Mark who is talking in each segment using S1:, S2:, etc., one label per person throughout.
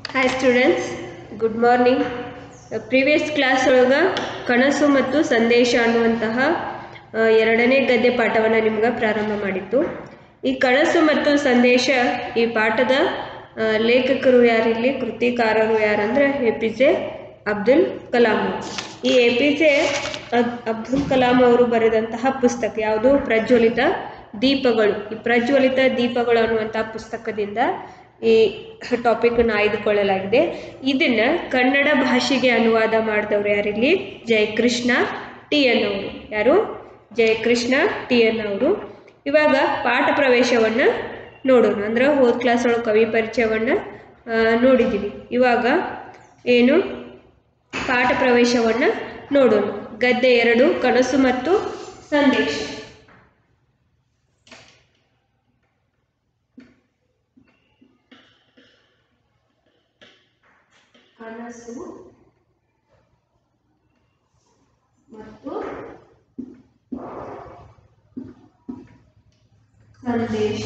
S1: Hi students good morning previous class ಒಳಗೆ ಕನಸು ಮತ್ತು ಸಂದೇಶ ಅನ್ನುವಂತಹ ಆ, ಎರಡನೇ ಗದ್ಯ ಪಾಠವನ್ನು ನಿಮ್ಗೆ ಪ್ರಾರಂಭ ಮಾಡಿತ್ತು ಈ ಕನಸು ಮತ್ತು ಸಂದೇಶ ಈ ಪಾಠದ ಆ, ಲೇಖಕರು ಯಾರಿಲ್ಲಿ ಕೃತಿಕಾರರು ಯಾರಂದ್ರೆ A P J Abdul Kalam ಅವರು. ಈ A P J Abdul Kalam ಅವರು ಬರೆದಂತಹ ಪುಸ್ತಕ ಯಾವುದು ಪ್ರಜ್ವಲಿತ ದೀಪಗಳು ಈ ಪ್ರಜ್ವಲಿತ ದೀಪಗಳು ಅನ್ನುವಂತಹ ಪುಸ್ತಕದಿಂದ ಈ ಟಾಪಿಕ್ನ ಆಯ್ದುಕೊಳ್ಳಲಾಗಿದೆ ಇದನ್ನ ಕನ್ನಡ ಭಾಷೆಗೆ ಅನುವಾದ ಮಾಡಿದವರು ಯಾರಿಲ್ಲಿ ಜಯಕೃಷ್ಣ ಟಿ ಎನ್ ಅವರು ಯಾರು ಜಯಕೃಷ್ಣ ಟಿ ಎನ್ ಅವರು ಇವಾಗ ಪಾಠ ಪ್ರವೇಶವನ್ನು ನೋಡೋಣ ಅಂದ್ರೆ ಹೋದ ಕ್ಲಾಸ್ ಒಳಗೆ ಕವಿ ಪರಿಚಯವನ್ನು ನೋಡಿದ್ದೀವಿ ಇವಾಗ ಏನು ಪಾಠ ಪ್ರವೇಶವನ್ನು ನೋಡೋಣ ಗದ್ದೆ ಎರಡು ಕನಸು ಮತ್ತು ಸಂದೇಶ ಕನಸು ಮತ್ತು ಸಂದೇಶ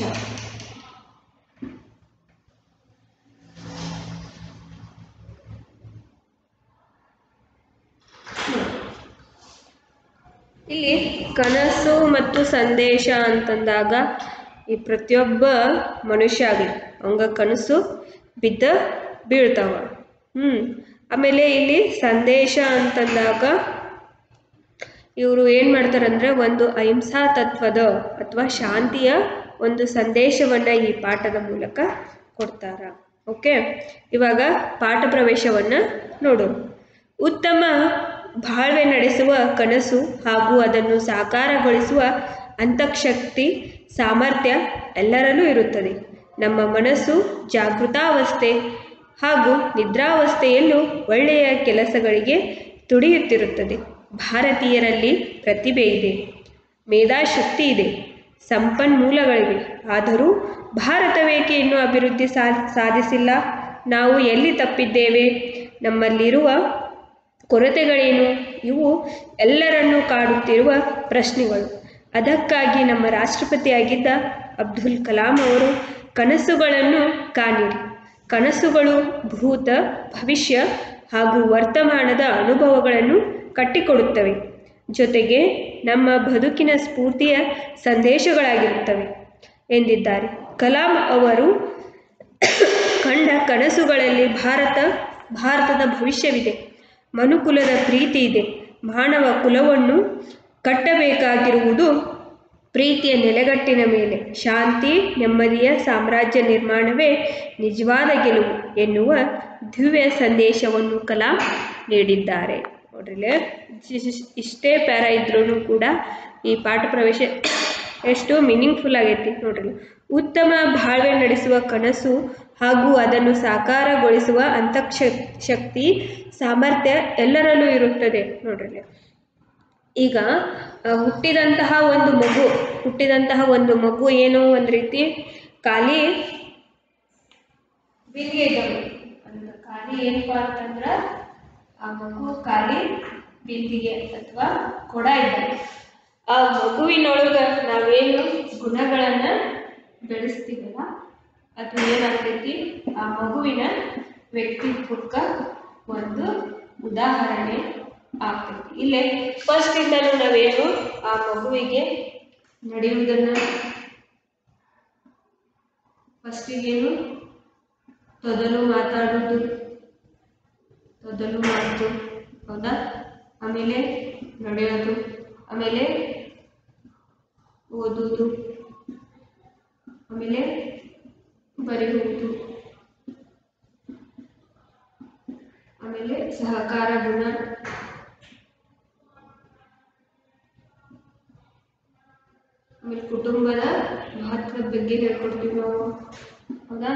S1: ಇಲ್ಲಿ ಕನಸು ಮತ್ತು ಸಂದೇಶ ಅಂತಂದಾಗ ಈ ಪ್ರತಿಯೊಬ್ಬ ಮನುಷ್ಯ ಆಗಲಿ ಅವಂಗ ಕನಸು ಬಿದ್ದ ಬೀಳ್ತಾವ ಹ್ಮ್ ಆಮೇಲೆ ಇಲ್ಲಿ ಸಂದೇಶ ಅಂತಂದಾಗ ಇವರು ಏನು ಮಾಡ್ತಾರಂದ್ರೆ ಒಂದು ಅಹಿಂಸಾ ತತ್ವದ ಅಥವಾ ಶಾಂತಿಯ ಒಂದು ಸಂದೇಶವನ್ನ ಈ ಪಾಠದ ಮೂಲಕ ಕೊಡ್ತಾರ ಓಕೆ ಇವಾಗ ಪಾಠ ಪ್ರವೇಶವನ್ನ ನೋಡೋಣ ಉತ್ತಮ ಬಾಳ್ವೆ ನಡೆಸುವ ಕನಸು ಹಾಗೂ ಅದನ್ನು ಸಾಕಾರಗೊಳಿಸುವ ಅಂತಃಶಕ್ತಿ ಸಾಮರ್ಥ್ಯ ಎಲ್ಲರಲ್ಲೂ ಇರುತ್ತದೆ ನಮ್ಮ ಮನಸ್ಸು ಜಾಗೃತಾವಸ್ಥೆ ಹಾಗೂ ನಿದ್ರಾವಸ್ಥೆಯಲ್ಲೂ ಒಳ್ಳೆಯ ಕೆಲಸಗಳಿಗೆ ತುಡಿಯುತ್ತಿರುತ್ತದೆ ಭಾರತೀಯರಲ್ಲಿ ಪ್ರತಿಭೆ ಇದೆ ಮೇಧಾಶಕ್ತಿ ಇದೆ ಸಂಪನ್ಮೂಲಗಳಿವೆ ಆದರೂ ಭಾರತವೇಕೆ ಇನ್ನೂ ಅಭಿವೃದ್ಧಿ ಸಾ ಸಾಧಿಸಿಲ್ಲ ನಾವು ಎಲ್ಲಿ ತಪ್ಪಿದ್ದೇವೆ ನಮ್ಮಲ್ಲಿರುವ ಕೊರತೆಗಳೇನು ಇವು ಎಲ್ಲರನ್ನೂ ಕಾಡುತ್ತಿರುವ ಪ್ರಶ್ನೆಗಳು ಅದಕ್ಕಾಗಿ ನಮ್ಮ ರಾಷ್ಟ್ರಪತಿಯಾಗಿದ್ದ ಅಬ್ದುಲ್ ಕಲಾಂ ಅವರು ಕನಸುಗಳನ್ನು ಕಾಣಿರಿ ಕನಸುಗಳು ಭೂತ ಭವಿಷ್ಯ ಹಾಗೂ ವರ್ತಮಾನದ ಅನುಭವಗಳನ್ನು ಕಟ್ಟಿಕೊಡುತ್ತವೆ ಜೊತೆಗೆ ನಮ್ಮ ಬದುಕಿನ ಸ್ಫೂರ್ತಿಯ ಸಂದೇಶಗಳಾಗಿರುತ್ತವೆ ಎಂದಿದ್ದಾರೆ ಕಲಾಂ ಅವರು ಕಂಡ ಕನಸುಗಳಲ್ಲಿ ಭಾರತ ಭಾರತದ ಭವಿಷ್ಯವಿದೆ ಮನುಕುಲದ ಪ್ರೀತಿ ಇದೆ ಮಾನವ ಕುಲವನ್ನು ಕಟ್ಟಬೇಕಾಗಿರುವುದು ಪ್ರೀತಿಯ ನೆಲೆಗಟ್ಟಿನ ಮೇಲೆ ಶಾಂತಿ ನೆಮ್ಮದಿಯ ಸಾಮ್ರಾಜ್ಯ ನಿರ್ಮಾಣವೇ ನಿಜವಾದ ಗೆಲುವು ಎನ್ನುವ ದಿವ್ಯ ಸಂದೇಶವನ್ನು ಕಲಾಂ ನೀಡಿದ್ದಾರೆ ನೋಡ್ರಿಲೆ ಇಷ್ಟೇ ಪ್ಯಾರ ಇದ್ರೂ ಕೂಡ ಈ ಪಾಠ ಪ್ರವೇಶ ಎಷ್ಟು ಮೀನಿಂಗ್ಫುಲ್ ಆಗೈತಿ ನೋಡ್ರಿ ಉತ್ತಮ ಬಾಳ್ವೆ ನಡೆಸುವ ಕನಸು ಹಾಗೂ ಅದನ್ನು ಸಾಕಾರಗೊಳಿಸುವ ಅಂತಃ ಶಕ್ತಿ ಸಾಮರ್ಥ್ಯ ಎಲ್ಲರಲ್ಲೂ ಇರುತ್ತದೆ ನೋಡ್ರಿ ಈಗ ಆ, ಹುಟ್ಟಿದಂತಹ ಒಂದು ಮಗು ಹುಟ್ಟಿದಂತಹ ಒಂದು ಮಗು ಏನು ಒಂದು ರೀತಿ ಖಾಲಿ ಬಿಂದಿಗೆ ಇದ್ದಂಗೆ ಅಂದ್ರೆ ಖಾಲಿ ಏನಪ್ಪಾ ಅಂತಂದ್ರ ಆ ಮಗು ಖಾಲಿ ಬಿಂದಿಗೆ ಅಥವಾ ಕೊಡ ಇದ್ದಂಗೆ ಆ ಮಗುವಿನೊಳಗ ನಾವೇನು ಗುಣಗಳನ್ನ ಬೆಳೆಸ್ತೀವಲ್ಲ ಅದು ಏನಾಗ್ತೈತಿ ಆ ಮಗುವಿನ ವ್ಯಕ್ತಿತ್ವಕ್ಕ ಒಂದು ಉದಾಹರಣೆ ಆಗ್ತೈತಿ ಇಲ್ಲೇ ಫಸ್ಟ್ ಇಂದಲೂ ನಾವೇನು ಆ ಮಗುವಿಗೆ ನಡೆಯುವುದನ್ನ ಫಸ್ಟಿಗೇನು ತೊದಲು ಮಾತಾಡೋದು ತೊದಲು ಮಾತು ಹೌದಾ ಆಮೇಲೆ ನಡೆಯೋದು ಆಮೇಲೆ ಓದುವುದು ಆಮೇಲೆ ಬರೆಯುವುದು ಆಮೇಲೆ ಸಹಕಾರ ಗುಣ ಆಮೇಲೆ ಕುಟುಂಬದ ಮಹತ್ವದ ಬಗ್ಗೆ ಹೇಳ್ಕೊಡ್ತೀವಿ ನಾವು ಹೌದಾ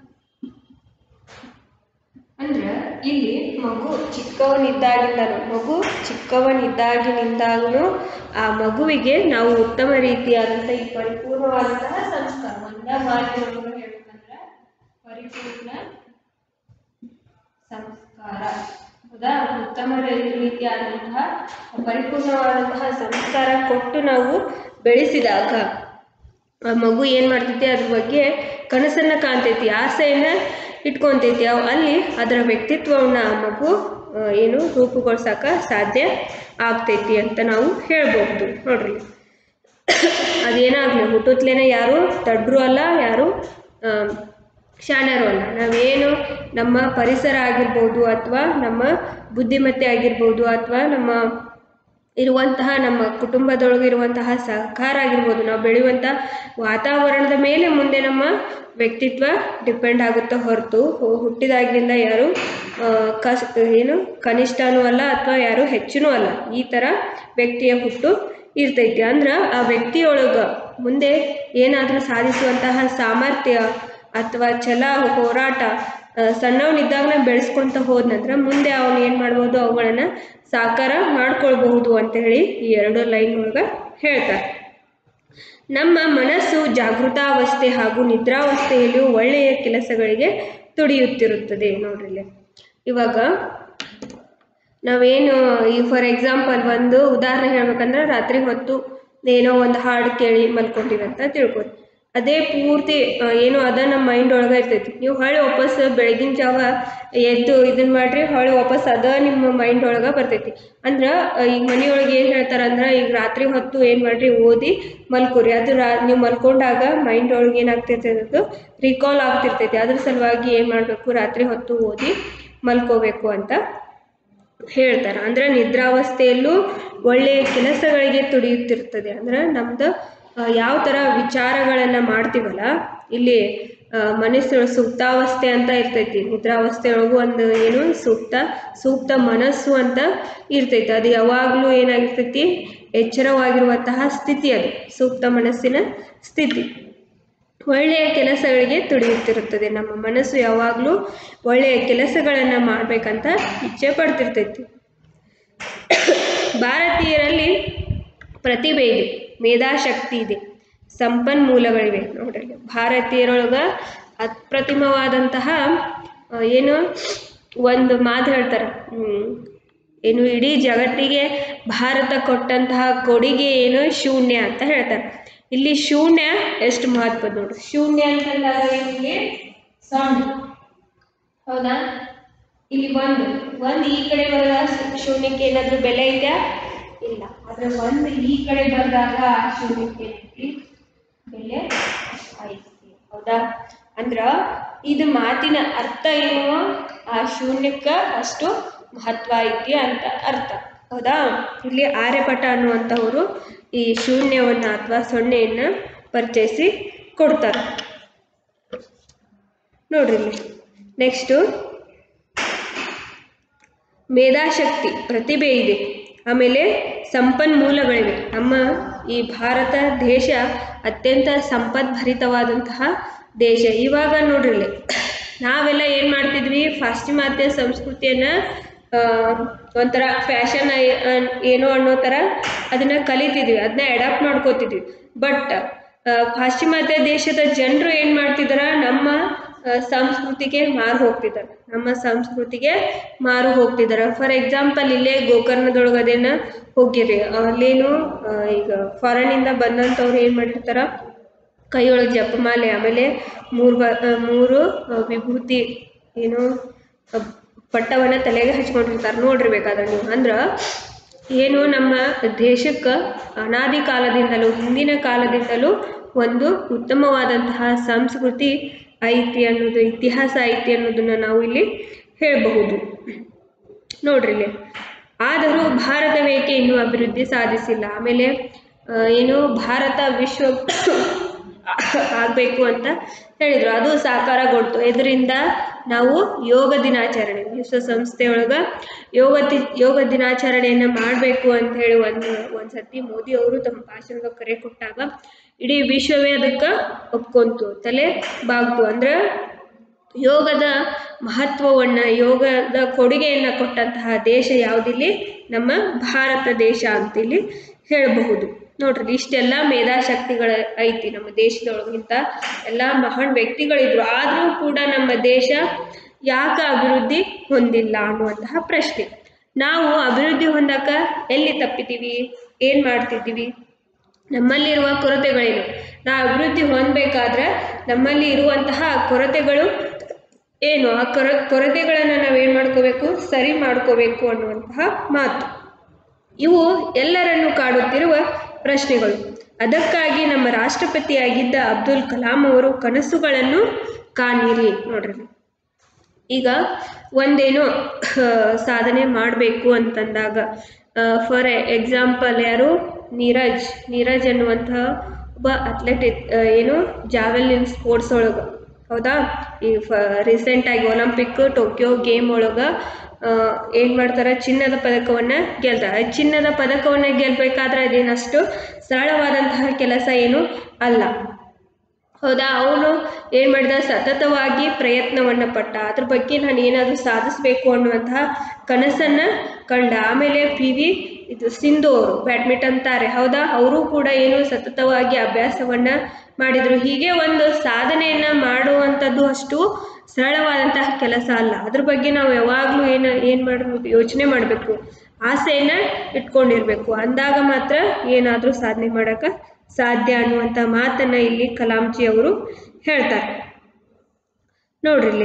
S1: ಅಂದ್ರೆ ಇಲ್ಲಿ ಮಗು ಚಿಕ್ಕವನಿದ್ದಾಗಿಂದನು ಮಗು ಚಿಕ್ಕವನಿದ್ದಾಗಿನಿಂದಾಗೂ ಆ ಮಗುವಿಗೆ ನಾವು ಉತ್ತಮ ರೀತಿಯಾದಂಥ ಈ ಪರಿಪೂರ್ಣವಾದಂತಹ ಸಂಸ್ಕಾರ ಒಂದ ಮಾತಿನೊಳಗೆ ಹೇಳ್ಬೇಕಂದ್ರೆ ಪರಿಪೂರ್ಣ ಸಂಸ್ಕಾರ ಹೌದಾ ಉತ್ತಮ ರೀತಿಯಾದಂತಹ ಪರಿಪೂರ್ಣವಾದಂತಹ ಸಂಸ್ಕಾರ ಕೊಟ್ಟು ನಾವು ಬೆಳೆಸಿದಾಗ ಆ ಮಗು ಏನು ಮಾಡ್ತೈತಿ ಅದ್ರ ಬಗ್ಗೆ ಕನಸನ್ನು ಕಾಣ್ತೈತಿ ಆಸೆಯನ್ನು ಇಟ್ಕೊಂತೈತಿ ಅವ್ ಅಲ್ಲಿ ಅದರ ವ್ಯಕ್ತಿತ್ವವನ್ನು ಆ ಮಗು ಆ, ಏನು ರೂಪುಗೊಳ್ಸಕ ಸಾಧ್ಯ ಆಗ್ತೈತಿ ಅಂತ ನಾವು ಹೇಳ್ಬೋದು ನೋಡ್ರಿ ಅದೇನಾಗಲಿ ಹುಟ್ಟುತ್ತಲೇನೆ ಯಾರು ದಡ್ರು ಅಲ್ಲ ಯಾರು ಆಮ್, ಶಾಣ್ಯರು ಅಲ್ಲ ನಾವೇನು ನಮ್ಮ ಪರಿಸರ ಆಗಿರ್ಬೋದು ಅಥವಾ ನಮ್ಮ ಬುದ್ಧಿಮತ್ತೆ ಆಗಿರ್ಬೋದು ಅಥವಾ ನಮ್ಮ ಇರುವಂತಹ ನಮ್ಮ ಕುಟುಂಬದೊಳಗೆ ಇರುವಂತಹ ಸಹಕಾರ ಆಗಿರ್ಬೋದು ನಾವು ಬೆಳೆಯುವಂಥ ವಾತಾವರಣದ ಮೇಲೆ ಮುಂದೆ ನಮ್ಮ ವ್ಯಕ್ತಿತ್ವ ಡಿಪೆಂಡ್ ಆಗುತ್ತೆ ಹೊರತು ಹು- ಹುಟ್ಟಿದಾಗಿನಿಂದ ಯಾರು ಆ, ಕಸ್ ಏನು ಕನಿಷ್ಠನೂ ಅಲ್ಲ ಅಥವಾ ಯಾರು ಹೆಚ್ಚೂ ಅಲ್ಲ ಈ ಥರ ವ್ಯಕ್ತಿಯ ಹುಟ್ಟು ಇರ್ತೈತಿ ಅಂದ್ರೆ ಆ ವ್ಯಕ್ತಿಯೊಳಗೆ ಮುಂದೆ ಏನಾದರೂ ಸಾಧಿಸುವಂತಹ ಸಾಮರ್ಥ್ಯ ಅಥವಾ ಛಲ ಹೋರಾಟ ಆ, ಸಣ್ಣವನಿದ್ದಾಗಲೇ ಬೆಳೆಸ್ಕೊಂತ ಹೋದ ನಂತರ ಮುಂದೆ ಅವನು ಏನು ಮಾಡ್ಬೋದು ಅವುಗಳನ್ನು ಸಾಕಾರ ಮಾಡ್ಕೊಳ್ಬಹುದು ಅಂತ ಹೇಳಿ ಈ ಎರಡು ಲೈನ್ ಒಳಗೆ ಹೇಳ್ತಾರೆ ನಮ್ಮ ಮನಸ್ಸು ಜಾಗೃತಾವಸ್ಥೆ ಹಾಗೂ ನಿದ್ರಾವಸ್ಥೆಯಲ್ಲಿಯೂ ಒಳ್ಳೆಯ ಕೆಲಸಗಳಿಗೆ ತುಡಿಯುತ್ತಿರುತ್ತದೆ ನೋಡ್ರಿ ಇಲ್ಲಿ. ಇವಾಗ ನಾವೇನು ಈ ಫಾರ್ ಎಕ್ಸಾಂಪಲ್ ಒಂದು ಉದಾಹರಣೆ ಹೇಳ್ಬೇಕಂದ್ರೆ ರಾತ್ರಿ ಹೊತ್ತು ಏನೋ ಒಂದು ಹಾಡು ಕೇಳಿ ಮಲ್ಕೊಂಡಿವಿ ಅಂತ ತಿಳ್ಕೊರಿ ಅದೇ ಪೂರ್ತಿ ಆ, ಏನು ಅದ ನಮ್ಮ ಮೈಂಡ್ ಒಳಗೆ ಇರ್ತೈತಿ ನೀವು ಹೊಳ್ಳಿ ವಾಪಸ್ ಬೆಳಗಿನ ಜಾವ ಎದ್ದು ಇದನ್ನ ಮಾಡ್ರಿ ಹೊಳ್ಳಿ ವಾಪಸ್ ಅದ ನಿಮ್ಮ ಮೈಂಡ್ ಒಳಗೆ ಬರ್ತೈತಿ ಅಂದ್ರೆ ಆ, ಈಗ ಮನೆಯೊಳಗೆ ಏನು ಹೇಳ್ತಾರೆ ಅಂದ್ರೆ ಈಗ ರಾತ್ರಿ ಹೊತ್ತು ಏನು ಮಾಡ್ರಿ ಓದಿ ಮಲ್ಕೋರಿ ಅದು ರಾ ನೀವು ಮಲ್ಕೊಂಡಾಗ ಮೈಂಡ್ ಒಳಗೆ ಏನಾಗ್ತೈತೆ ಅದು ರಿಕಾಲ್ ಆಗ್ತಿರ್ತೈತಿ ಅದ್ರ ಸಲುವಾಗಿ ಏನು ಮಾಡಬೇಕು ರಾತ್ರಿ ಹೊತ್ತು ಓದಿ ಮಲ್ಕೋಬೇಕು ಅಂತ ಹೇಳ್ತಾರೆ ಅಂದ್ರೆ ನಿದ್ರಾವಸ್ಥೆಯಲ್ಲೂ ಒಳ್ಳೆಯ ಕೆಲಸಗಳಿಗೆ ತುಡಿಯುತ್ತಿರ್ತದೆ ಅಂದ್ರೆ ನಮ್ದು ಆ, ಯಾವ ಥರ ವಿಚಾರಗಳನ್ನು ಮಾಡ್ತೀವಲ್ಲ ಇಲ್ಲಿ ಆ, ಮನಸ್ಸು ಸುಪ್ತಾವಸ್ಥೆ ಅಂತ ಇರ್ತೈತಿ ನಿದ್ರಾವಸ್ಥೆಯೊಳಗೂ ಒಂದು ಏನು ಸೂಕ್ತ ಸೂಕ್ತ ಮನಸ್ಸು ಅಂತ ಇರ್ತೈತಿ ಅದು ಯಾವಾಗಲೂ ಏನಾಗಿರ್ತೈತಿ ಎಚ್ಚರವಾಗಿರುವಂತಹ ಸ್ಥಿತಿ ಅದು ಸೂಕ್ತ ಮನಸ್ಸಿನ ಸ್ಥಿತಿ ಒಳ್ಳೆಯ ಕೆಲಸಗಳಿಗೆ ತುಡಿಯುತ್ತಿರುತ್ತದೆ ನಮ್ಮ ಮನಸ್ಸು ಯಾವಾಗಲೂ ಒಳ್ಳೆಯ ಕೆಲಸಗಳನ್ನು ಮಾಡಬೇಕಂತ ಇಚ್ಛೆ ಪಡ್ತಿರ್ತೈತಿ ಭಾರತೀಯರಲ್ಲಿ ಪ್ರತಿಭೆ ಇದೆ ಮೇಧಾಶಕ್ತಿ ಇದೆ ಸಂಪನ್ಮೂಲಗಳಿವೆ ನೋಡ್ರಿ ಭಾರತೀಯರೊಳಗೆ ಅಪ್ರತಿಮವಾದಂತಹ ಆ, ಏನು ಒಂದು ಮಾತು ಹೇಳ್ತಾರೆ ಹ್ಮ್, ಏನು ಇಡೀ ಜಗತ್ತಿಗೆ ಭಾರತ ಕೊಟ್ಟಂತಹ ಕೊಡುಗೆ ಏನು ಶೂನ್ಯ ಅಂತ ಹೇಳ್ತಾರೆ ಇಲ್ಲಿ ಶೂನ್ಯ ಎಷ್ಟು ಮಹತ್ವದ ನೋಡ್ರಿ ಶೂನ್ಯ ಅಂತಂದಾಗ ಏನಿದೆ ಸೊನ್ನೆ ಹೌದಾ ಇಲ್ಲಿ ಒಂದು ಒಂದು ಈ ಕಡೆ ಬರೆದಾಗ ಶೂನ್ಯಕ್ಕೆ ಏನಾದರೂ ಬೆಲೆ ಇದೆಯಾ ಇಲ್ಲ ಆದ್ರೆ ಒಂದು ಈ ಕಡೆ ಬರೆದಾಗ ಶೂನ್ಯಕ್ಕೆ ಏನೈತಿ ಬೆಲೆ ಐತಿ ಹೌದಾ ಅಂದ್ರ ಇದು ಮಾತಿನ ಅರ್ಥ ಏನು ಆ ಶೂನ್ಯಕ್ಕ ಅಷ್ಟು ಮಹತ್ವ ಐತಿ ಅಂತ ಅರ್ಥ ಹೌದಾ ಇಲ್ಲಿ ಆರ್ಯಭಟ ಅನ್ನುವಂಥವರು ಈ ಶೂನ್ಯವನ್ನ ಅಥವಾ ಸೊನ್ನೆಯನ್ನ ಪರಿಚಯಿಸಿ ಕೊಡ್ತಾರೆ ನೋಡ್ರಿ ಇಲ್ಲಿ ನೆಕ್ಸ್ಟು ಮೇಧಾಶಕ್ತಿ ಪ್ರತಿಭೆ ಇದೆ ಆಮೇಲೆ ಸಂಪನ್ಮೂಲಗಳಿವೆ ನಮ್ಮ ಈ ಭಾರತ ದೇಶ ಅತ್ಯಂತ ಸಂಪದ್ಭರಿತವಾದಂತಹ ದೇಶ ಇವಾಗ ನೋಡ್ರಿ ಇಲ್ಲಿ ನಾವೆಲ್ಲ ಏನು ಮಾಡ್ತಿದ್ವಿ ಪಾಶ್ಚಿಮಾತ್ಯ ಸಂಸ್ಕೃತಿಯನ್ನು ಒಂಥರ ಫ್ಯಾಷನ್ ಏನೋ ಅನ್ನೋ ಥರ ಅದನ್ನು ಕಲಿತಿದ್ವಿ ಅದನ್ನ ಅಡಾಪ್ಟ್ ಮಾಡ್ಕೋತಿದ್ವಿ ಬಟ್ ಪಾಶ್ಚಿಮಾತ್ಯ ದೇಶದ ಜನರು ಏನು ಮಾಡ್ತಿದಾರ ನಮ್ಮ ಆ, ಸಂಸ್ಕೃತಿಗೆ ಮಾರು ಹೋಗ್ತಿದ್ದಾರೆ ನಮ್ಮ ಸಂಸ್ಕೃತಿಗೆ ಮಾರು ಹೋಗ್ತಿದ್ದಾರೆ ಫಾರ್ ಎಕ್ಸಾಂಪಲ್ ಇಲ್ಲೇ ಗೋಕರ್ಣದೊಳಗೆ ಅದೇನ ಹೋಗಿರಿ ಅಲ್ಲೇನು ಆ, ಈಗ ಫಾರಿನಿಂದ ಬಂದಂಥವ್ರು ಏನು ಮಾಡಿರ್ತಾರ ಕೈಯೊಳಗೆ ಜಪಮಾಲೆ ಆಮೇಲೆ ಮೂರು ಬ ಆ, ಮೂರು ಆ, ವಿಭೂತಿ ಏನು ಆ, ಪಟ್ಟವನ್ನ ತಲೆಗೆ ಹಚ್ಕೊಂಡಿರ್ತಾರೆ ನೋಡ್ರಿ ಬೇಕಾದ್ರೆ ನೀವು ಅಂದ್ರೆ ಏನು ನಮ್ಮ ದೇಶಕ್ಕೆ ಅನಾದಿ ಕಾಲದಿಂದಲೂ ಹಿಂದಿನ ಕಾಲದಿಂದಲೂ ಒಂದು ಉತ್ತಮವಾದಂತಹ ಸಂಸ್ಕೃತಿ ಐತಿ ಅನ್ನೋದು ಇತಿಹಾಸ ಐತಿ ಅನ್ನೋದನ್ನ ನಾವು ಇಲ್ಲಿ ಹೇಳಬಹುದು ನೋಡ್ರಿ ಇಲ್ಲಿ ಆದರೂ ಭಾರತವೇಕೆ ಇನ್ನೂ ಅಭಿವೃದ್ಧಿ ಸಾಧಿಸಿಲ್ಲ ಆಮೇಲೆ ಆ, ಏನು ಭಾರತ ವಿಶ್ವ ಆಗಬೇಕು ಅಂತ ಹೇಳಿದರು ಅದು ಸಾಕಾರಗೊಳ್ತು ಇದರಿಂದ ನಾವು ಯೋಗ ದಿನಾಚರಣೆ ವಿಶ್ವಸಂಸ್ಥೆಯೊಳಗೆ ಯೋಗ ತಿ ಯೋಗ ದಿನಾಚರಣೆಯನ್ನು ಮಾಡಬೇಕು ಅಂತ ಹೇಳಿ ಒಂದು ಒಂದು ಸತಿ ಮೋದಿ ಅವರು ತಮ್ಮ ಭಾಷಣದ ಕರೆ ಕೊಟ್ಟಾಗ ಇಡೀ ವಿಶ್ವವೇ ಅದಕ್ಕೆ ಒಪ್ಕೊಂತು ತಲೆ ಬಾಗ್ತು ಅಂದ್ರೆ ಯೋಗದ ಮಹತ್ವವನ್ನು ಯೋಗದ ಕೊಡುಗೆಯನ್ನು ಕೊಟ್ಟಂತಹ ದೇಶ ಯಾವುದಿಲ್ಲಿ ನಮ್ಮ ಭಾರತ ದೇಶ ಅಂತ ಇಲ್ಲಿ ಹೇಳಬಹುದು ನೋಡ್ರಿ ಇಷ್ಟೆಲ್ಲ ಮೇಧಾಶಕ್ತಿಗಳ ಐತಿ ನಮ್ಮ ದೇಶದೊಳಗಿಂತ ಎಲ್ಲ ಮಹಾನ್ ವ್ಯಕ್ತಿಗಳಿದ್ರು ಆದರೂ ಕೂಡ ನಮ್ಮ ದೇಶ ಯಾಕೆ ಅಭಿವೃದ್ಧಿ ಹೊಂದಿಲ್ಲ ಅನ್ನುವಂತಹ ಪ್ರಶ್ನೆ ನಾವು ಅಭಿವೃದ್ಧಿ ಹೊಂದಕ ಎಲ್ಲಿ ತಪ್ಪಿದ್ದೀವಿ ಏನು ಮಾಡ್ತಿದ್ದೀವಿ ನಮ್ಮಲ್ಲಿರುವ ಕೊರತೆಗಳೇನು ನಾವು ಅಭಿವೃದ್ಧಿ ಹೊಂದಬೇಕಾದ್ರೆ ನಮ್ಮಲ್ಲಿ ಇರುವಂತಹ ಕೊರತೆಗಳು ಏನು ಆ ಕೊರ ಕೊರತೆಗಳನ್ನು ನಾವೇನು ಮಾಡ್ಕೋಬೇಕು ಸರಿ ಮಾಡ್ಕೋಬೇಕು ಅನ್ನುವಂತಹ ಮಾತು ಇವು ಎಲ್ಲರನ್ನು ಕಾಡುತ್ತಿರುವ ಪ್ರಶ್ನೆಗಳು ಅದಕ್ಕಾಗಿ ನಮ್ಮ ರಾಷ್ಟ್ರಪತಿಯಾಗಿದ್ದ ಅಬ್ದುಲ್ ಕಲಾಂ ಅವರು ಕನಸುಗಳನ್ನು ಕಾಣಿರಿ ನೋಡ್ರಿ ಈಗ ಒಂದೇನೋ ಸಾಧನೆ ಮಾಡಬೇಕು ಅಂತಂದಾಗ ಫಾರ್ ಎಕ್ಸಾಂಪಲ್ ಯಾರು ನೀರಜ್ ನೀರಜ್ ಅನ್ನುವಂತಹ ಒಬ್ಬ ಅಥ್ಲೆಟ್ ಏನು ಜಾವೆಲಿನ್ ಸ್ಪೋರ್ಟ್ಸ್ ಒಳಗೆ ಹೌದಾ ಈ ಫ ರೀಸೆಂಟಾಗಿ ಒಲಿಂಪಿಕ್ ಟೋಕಿಯೋ ಗೇಮ್ ಒಳಗೆ ಏನು ಮಾಡ್ತಾರೆ ಚಿನ್ನದ ಪದಕವನ್ನು ಗೆಲ್ತಾರೆ ಚಿನ್ನದ ಪದಕವನ್ನು ಗೆಲ್ಲಬೇಕಾದ್ರೆ ಅದೇನಷ್ಟು ಸರಳವಾದಂತಹ ಕೆಲಸ ಏನು ಅಲ್ಲ ಹೌದಾ ಅವನು ಏನು ಮಾಡಿದ ಸತತವಾಗಿ ಪ್ರಯತ್ನವನ್ನು ಪಟ್ಟ ಅದ್ರ ಬಗ್ಗೆ ನಾನು ಏನಾದರೂ ಸಾಧಿಸಬೇಕು ಅನ್ನುವಂತಹ ಕನಸನ್ನು ಕಂಡ ಆಮೇಲೆ ಪಿ ವಿ ಇದು ಸಿಂಧು ಅವರು ಬ್ಯಾಡ್ಮಿಂಟನ್ ತಾರೆ ಹೌದಾ ಅವರು ಕೂಡ ಏನು ಸತತವಾಗಿ ಅಭ್ಯಾಸವನ್ನು ಮಾಡಿದರು ಹೀಗೆ ಒಂದು ಸಾಧನೆಯನ್ನು ಮಾಡುವಂಥದ್ದು ಅಷ್ಟು ಸರಳವಾದಂತಹ ಕೆಲಸ ಅಲ್ಲ ಅದ್ರ ಬಗ್ಗೆ ನಾವು ಯಾವಾಗಲೂ ಏನು ಏನು ಮಾಡಬೇಕು ಯೋಚನೆ ಮಾಡಬೇಕು ಆಸೆಯನ್ನು ಇಟ್ಕೊಂಡಿರ್ಬೇಕು ಅಂದಾಗ ಮಾತ್ರ ಏನಾದರೂ ಸಾಧನೆ ಮಾಡೋಕ್ಕೆ ಸಾಧ್ಯ ಅನ್ನುವಂಥ ಮಾತನ್ನು ಇಲ್ಲಿ ಕಲಾಂಜಿ ಅವರು ಹೇಳ್ತಾರೆ ನೋಡ್ರಿ ಇಲ್ಲಿ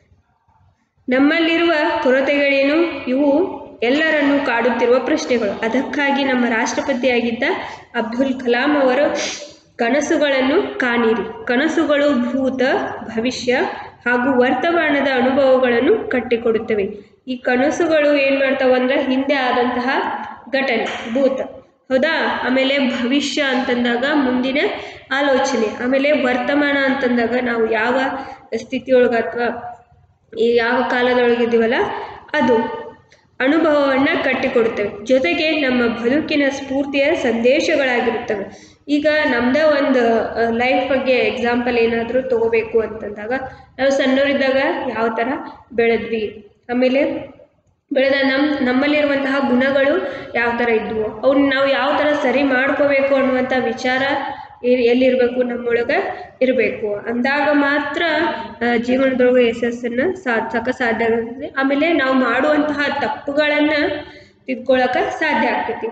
S1: ನಮ್ಮಲ್ಲಿರುವ ಕೊರತೆಗಳೇನು ಇವು ಎಲ್ಲರನ್ನೂ ಕಾಡುತ್ತಿರುವ ಪ್ರಶ್ನೆಗಳು ಅದಕ್ಕಾಗಿ ನಮ್ಮ ರಾಷ್ಟ್ರಪತಿಯಾಗಿದ್ದ ಅಬ್ದುಲ್ ಕಲಾಂ ಅವರು ಕನಸುಗಳನ್ನು ಕಾಣಿರಿ ಕನಸುಗಳು ಭೂತ ಭವಿಷ್ಯ ಹಾಗೂ ವರ್ತಮಾನದ ಅನುಭವಗಳನ್ನು ಕಟ್ಟಿಕೊಡುತ್ತವೆ ಈ ಕನಸುಗಳು ಏನು ಮಾಡ್ತಾವಂದ್ರೆ ಹಿಂದೆ ಆದಂತಹ ಘಟನೆ ಭೂತ ಹೌದಾ ಆಮೇಲೆ ಭವಿಷ್ಯ ಅಂತಂದಾಗ ಮುಂದಿನ ಆಲೋಚನೆ ಆಮೇಲೆ ವರ್ತಮಾನ ಅಂತಂದಾಗ ನಾವು ಯಾವ ಸ್ಥಿತಿಯೊಳಗೆ ಅಥವಾ ಈ ಯಾವ ಕಾಲದೊಳಗಿದ್ದೀವಲ್ಲ ಅದು ಅನುಭವವನ್ನು ಕಟ್ಟಿಕೊಡುತ್ತವೆ ಜೊತೆಗೆ ನಮ್ಮ ಬದುಕಿನ ಸ್ಫೂರ್ತಿಯ ಸಂದೇಶಗಳಾಗಿರುತ್ತವೆ ಈಗ ನಮ್ಮದೇ ಒಂದು ಲೈಫ್ ಬಗ್ಗೆ ಎಕ್ಸಾಂಪಲ್ ಏನಾದರೂ ತಗೋಬೇಕು ಅಂತಂದಾಗ ನಾವು ಸಣ್ಣವರಿದ್ದಾಗ ಯಾವ ಥರ ಬೆಳೆದ್ವಿ ಆಮೇಲೆ ಬೆಳೆದ ನಮ್ಮ ನಮ್ಮಲ್ಲಿರುವಂತಹ ಗುಣಗಳು ಯಾವ ಥರ ಇದ್ವು ಅವನ್ನ ನಾವು ಯಾವ ಥರ ಸರಿ ಮಾಡ್ಕೋಬೇಕು ಅನ್ನುವಂಥ ವಿಚಾರ ಎ- ಎಲ್ಲಿರಬೇಕು ನಮ್ಮೊಳಗೆ ಇರಬೇಕು ಅಂದಾಗ ಮಾತ್ರ ಆ, ಜೀವನದೊಳಗೆ ಯಶಸ್ಸನ್ನು ಸಾಧಿಸೋಕೆ ಸಾಧ್ಯ ಆಗುತ್ತೆ ಆಮೇಲೆ ನಾವು ಮಾಡುವಂತಹ ತಪ್ಪುಗಳನ್ನು ತಿದ್ಕೊಳ್ಳೋಕೆ ಸಾಧ್ಯ ಆಗ್ತೈತಿ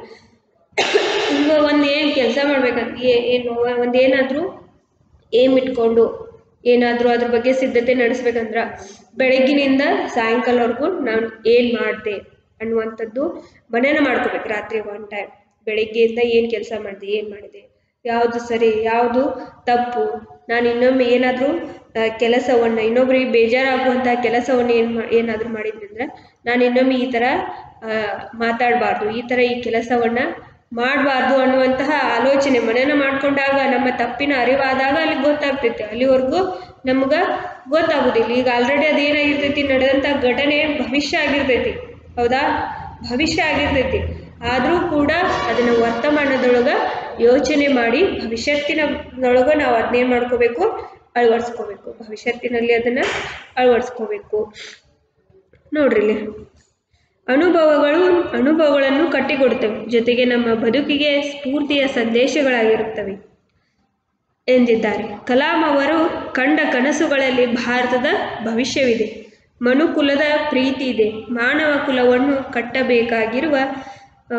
S1: ಈಗ ಒಂದು ಏನು ಕೆಲಸ ಮಾಡ್ಬೇಕಂತ ಏ- ಏನು ಒಂದು ಏನಾದರೂ ಏಮ್ ಇಟ್ಕೊಂಡು ಏನಾದರೂ ಅದ್ರ ಬಗ್ಗೆ ಸಿದ್ಧತೆ ನಡೆಸ್ಬೇಕಂದ್ರೆ ಬೆಳಗ್ಗಿನಿಂದ ಸಾಯಂಕಾಲವರೆಗೂ ನಾನು ಏನು ಮಾಡಿದೆ ಅನ್ನುವಂಥದ್ದು ಮನೇನ ಮಾಡ್ಕೋಬೇಕು ರಾತ್ರಿ ಒನ್ ಟೈಮ್ ಬೆಳಗ್ಗೆಯಿಂದ ಏನು ಕೆಲಸ ಮಾಡಿದೆ ಏನು ಮಾಡಿದೆ ಯಾವುದು ಸರಿ ಯಾವುದು ತಪ್ಪು ನಾನು ಇನ್ನೊಮ್ಮೆ ಏನಾದರೂ ಕೆಲಸವನ್ನು ಇನ್ನೊಬ್ಬರಿಗೆ ಬೇಜಾರಾಗುವಂಥ ಕೆಲಸವನ್ನು ಏನು ಮಾ ಏನಾದರೂ ಮಾಡಿದ್ನಿ ಅಂದ್ರೆ ನಾನು ಇನ್ನೊಮ್ಮೆ ಈ ಥರ ಮಾತಾಡಬಾರ್ದು ಈ ಥರ ಈ ಕೆಲಸವನ್ನು ಮಾಡಬಾರ್ದು ಅನ್ನುವಂತಹ ಆಲೋಚನೆ ಮನನ ಮಾಡ್ಕೊಂಡಾಗ ನಮ್ಮ ತಪ್ಪಿನ ಅರಿವಾದಾಗ ಅಲ್ಲಿ ಗೊತ್ತಾಗ್ತೈತಿ ಅಲ್ಲಿವರೆಗೂ ನಮ್ಗೆ ಗೊತ್ತಾಗೋದಿಲ್ಲ ಈಗ ಆಲ್ರೆಡಿ ಅದೇನಾಗಿರ್ತೈತಿ ನಡೆದಂಥ ಘಟನೆ ಭವಿಷ್ಯ ಆಗಿರ್ತೈತಿ ಹೌದಾ ಭವಿಷ್ಯ ಆಗಿರ್ತೈತಿ ಆದರೂ ಕೂಡ ಅದನ್ನು ವರ್ತಮಾನದೊಳಗೆ ಯೋಚನೆ ಮಾಡಿ ಭವಿಷ್ಯತ್ತಿನದೊಳಗೆ ನಾವು ಅದನ್ನೇನು ಮಾಡ್ಕೋಬೇಕು ಅಳವಡಿಸ್ಕೋಬೇಕು ಭವಿಷ್ಯತ್ತಿನಲ್ಲಿ ಅದನ್ನು ಅಳವಡಿಸ್ಕೋಬೇಕು ನೋಡ್ರಿ ಇಲ್ಲಿ ಅನುಭವಗಳು ಅನುಭವಗಳನ್ನು ಕಟ್ಟಿಕೊಡುತ್ತವೆ ಜೊತೆಗೆ ನಮ್ಮ ಬದುಕಿಗೆ ಸ್ಫೂರ್ತಿಯ ಸಂದೇಶಗಳಾಗಿರುತ್ತವೆ ಎಂದಿದ್ದಾರೆ ಕಲಾಂ ಅವರು ಕಂಡ ಕನಸುಗಳಲ್ಲಿ ಭಾರತದ ಭವಿಷ್ಯವಿದೆ ಮನುಕುಲದ ಪ್ರೀತಿ ಇದೆ ಮಾನವ ಕುಲವನ್ನು ಕಟ್ಟಬೇಕಾಗಿರುವ ಆ,